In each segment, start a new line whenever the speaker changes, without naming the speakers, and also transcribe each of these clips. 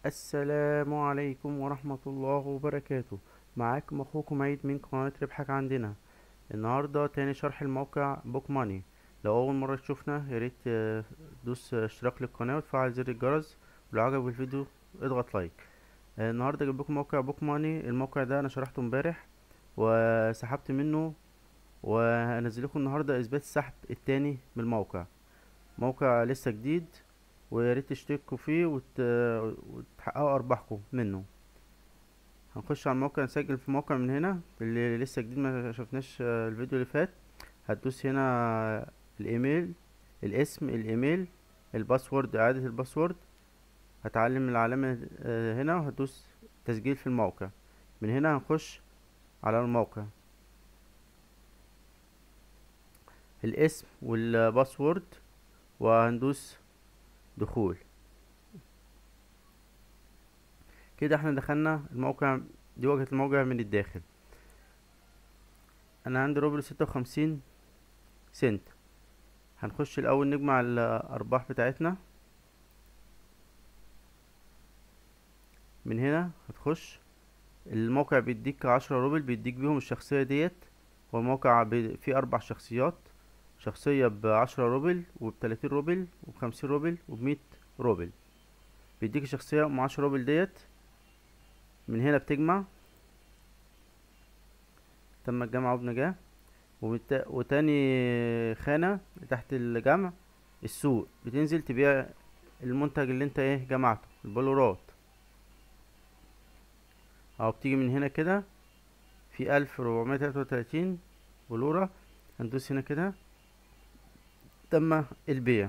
السلام عليكم ورحمة الله وبركاته معاكم اخوكم عيد من قناة ربحك عندنا النهاردة تاني شرح الموقع بوك ماني لو اول مرة تشوفنا ياريت آه، دوس اشتراك للقناة وتفعل زر الجرس ولو عجبك الفيديو اضغط لايك آه، النهاردة جايب لكم موقع بوك ماني الموقع ده انا شرحته امبارح وسحبت منه وهنزل لكم النهاردة اثبات السحب التاني من الموقع موقع لسه جديد وياريت تشتركوا فيه وت... وتحققوا ارباحكم منه هنخش على الموقع نسجل في موقع من هنا اللي لسه جديد ما شفناش آه، الفيديو اللي فات هتدوس هنا الايميل الاسم الايميل الباسورد اعادة الباسورد هتعلم العلامة آه، هنا وهتدوس تسجيل في الموقع من هنا هنخش على الموقع الاسم والباسورد وهندوس دخول كده احنا دخلنا الموقع دي واجهة الموقع من الداخل انا عندي روبل ستة وخمسين سنت هنخش الاول نجمع الارباح بتاعتنا من هنا هتخش الموقع بيديك عشرة روبل بيديك بيهم الشخصية ديت هو الموقع بي- فيه اربع شخصيات شخصية بعشرة روبل وبتلاتين روبل وبخمسين روبل وبمية روبل بيديك الشخصية ام عشرة روبل ديت من هنا بتجمع تم الجمع بنجاح وبت... وتاني خانة تحت الجمع السوق بتنزل تبيع المنتج اللي انت ايه جمعته البلورات اهو بتيجي من هنا كده في الف ربعمية تلاتة وتلاتين بلورة هندوس هنا كده تم البيع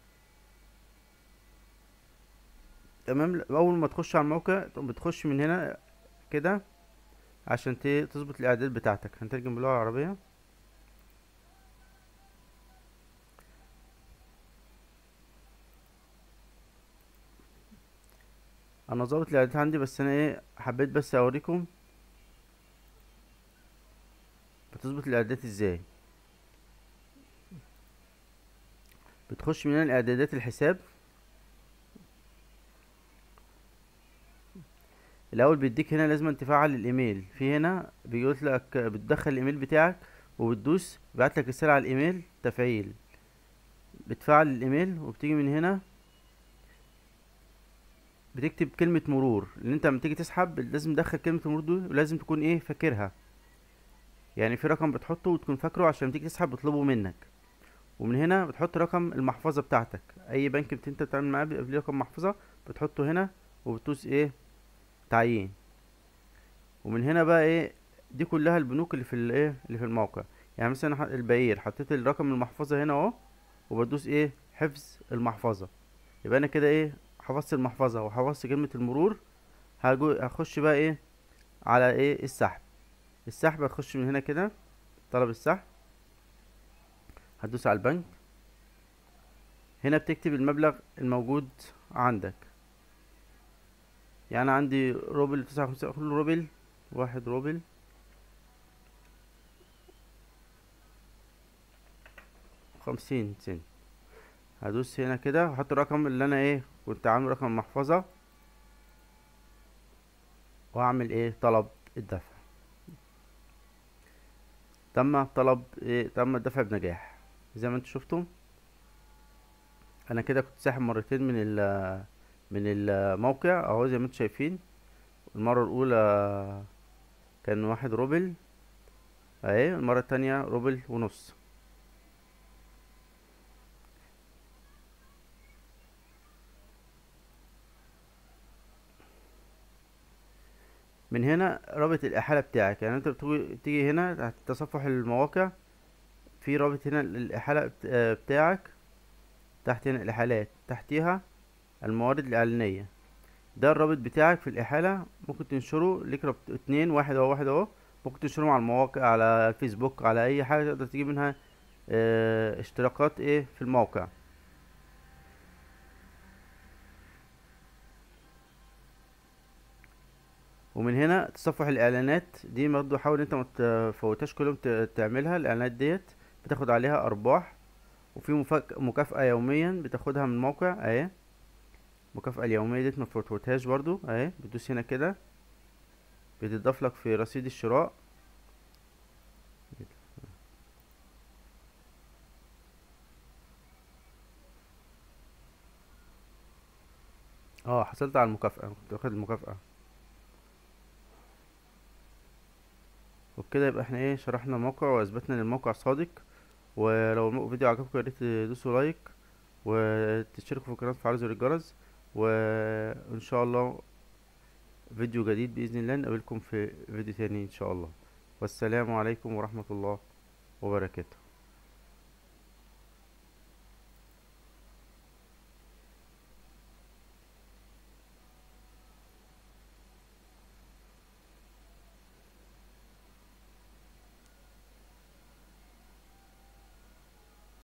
تمام اول ما تخش على الموقع بتخش من هنا كده عشان ت- تظبط الاعداد بتاعتك هنترجم باللغه العربيه انا ظابط الاعداد عندي بس انا ايه حبيت بس اوريكم بتظبط الاعدادات ازاي بتخش من هنا الاعدادات الحساب الاول بيديك هنا لازم تفعل الايميل في هنا بيقول لك بتدخل الايميل بتاعك وبتدوس بيبعت لك رساله على الايميل تفعيل بتفعل الايميل وبتيجي من هنا بتكتب كلمه مرور لان انت لما تيجي تسحب لازم تدخل كلمه المرور دي ولازم تكون ايه فاكرها يعني في رقم بتحطه وتكون فاكره عشان تيجي تسحب بيطلبه منك ومن هنا بتحط رقم المحفظه بتاعتك اي بنك بت- انت بتتعامل معاه بيبقى ليه رقم محفظه بتحطه هنا وبتدوس ايه تعيين ومن هنا بقى ايه دي كلها البنوك اللي في الايه اللي في الموقع يعني مثلا ح- البعير حطيت الرقم المحفظة هنا اهو وبدوس ايه حفظ المحفظة يبقى انا كده ايه حفظت المحفظة وحفظت كلمة المرور هجو هخش بقى ايه على ايه السحب السحب هتخش من هنا كده طلب السحب هتدوس على البنك هنا بتكتب المبلغ الموجود عندك يعني عندي روبل تسعة وخمسين كل روبل واحد روبل خمسين سنت هدوس هنا كده هحط الرقم اللي انا ايه كنت عامل رقم محفظة واعمل ايه طلب الدفع تم طلب ايه تم الدفع بنجاح زي ما انتوا شفتم انا كده كنت ساحب مرتين من ال من الموقع اهو زي ما انتوا شايفين المرة الاولى كان واحد روبل اهي المرة التانية روبل ونص من هنا رابط الإحالة بتاعك يعني انت بتيجي تيجي هنا تحت تصفح المواقع في رابط هنا الإحالة بت- آه، بتاعك تحت هنا الإحالات تحتيها الموارد الإعلانية ده الرابط بتاعك في الإحالة ممكن تنشره ليك رابط اتنين واحد اهو واحد اهو ممكن تنشرهم على المواقع على الفيسبوك على أي حاجة تقدر تجيب منها اه اشتراكات ايه في الموقع ومن هنا تصفح الاعلانات دي برضه حاول انت ما تفوتهاش كل يوم ت- تعملها الاعلانات ديت بتاخد عليها ارباح وفي مفك... مكافأة يوميا بتاخدها من الموقع اهي المكافأة اليومية ديت ما تفوتهاش برضو اهي بتدوس هنا كده بتضاف لك في رصيد الشراء اه حصلت على المكافأة كنت واخد المكافأة وبكده يبقى احنا ايه شرحنا الموقع واثبتنا ان الموقع صادق ولو الم- الفيديو عجبكم يا ريت تدوسوا لايك وتشتركوا في القناة وتفعلوا زر الجرس وان شاء الله فيديو جديد بإذن الله نقابلكم في فيديو تاني ان شاء الله والسلام عليكم ورحمة الله وبركاته